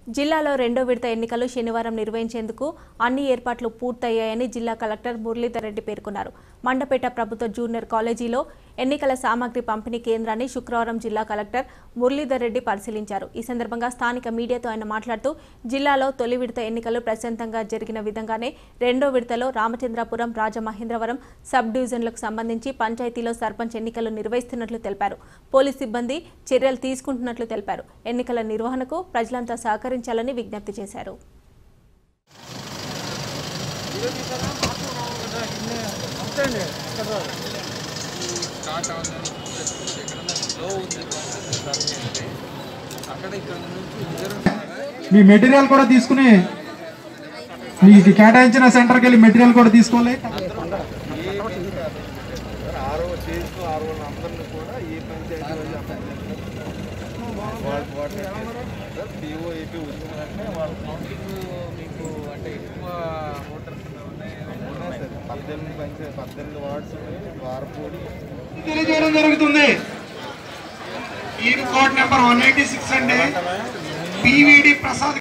జిల్లాలో రెండో విడత ఎన్నికలు శనివారం నిర్వహించేందుకు అన్ని ఏర్పాట్లు పూర్తయ్యాయని జిల్లా కలెక్టర్ మురళీధర్ రెడ్డి పేర్కొన్నారు మండపేట ప్రభుత్వ జూనియర్ కాలేజీలో ఎన్నికల సామాగ్రి పంపిణీ కేంద్రాన్ని శుక్రవారం జిల్లా కలెక్టర్ మురళీధర్ రెడ్డి పరిశీలించారు ఈ సందర్భంగా స్థానిక మీడియాతో ఆయన మాట్లాడుతూ జిల్లాలో తొలి విడత ఎన్నికలు ప్రశాంతంగా జరిగిన విధంగానే రెండో విడతలో రామచంద్రపురం రాజమహేంద్రవరం సబ్ డివిజన్లకు సంబంధించి పంచాయతీలో సర్పంచ్ ఎన్నికలు నిర్వహిస్తున్నట్లు తెలిపారు పోలీస్ సిబ్బంది చర్యలు తీసుకుంటున్నట్లు తెలిపారు ఎన్నికల నిర్వహణకు ప్రజలంతా సహకరించాలని విజ్ఞప్తి చేశారు స్టార్ట్ అవ్వదని ఎక్కడన్నా స్లో ఉంది అంటే అక్కడ ఇక్కడ నుంచి ఇద్దరు మీ మెటీరియల్ కూడా తీసుకుని మీకు కేటాయించిన సెంటర్కి వెళ్ళి మెటీరియల్ కూడా తీసుకోవాలి ఆరో చేస్తూ ఆరో అందరిని కూడా ఈ పంచాయతీ వాళ్ళు వాళ్ళు పిఓ ఏపీ వచ్చిందంటే వాళ్ళ కౌంటింగ్ మీకు అంటే ఎక్కువ ఓటర్స్ ఉన్నాయి సార్ పద్దెనిమిది పంచాయతీ పద్దెనిమిది వార్డ్స్ ఉన్నాయి వారపూడి తెలియజేయడం జరుగుతుంది ఈ code number one eighty six అండి పివిడి ప్రసాద్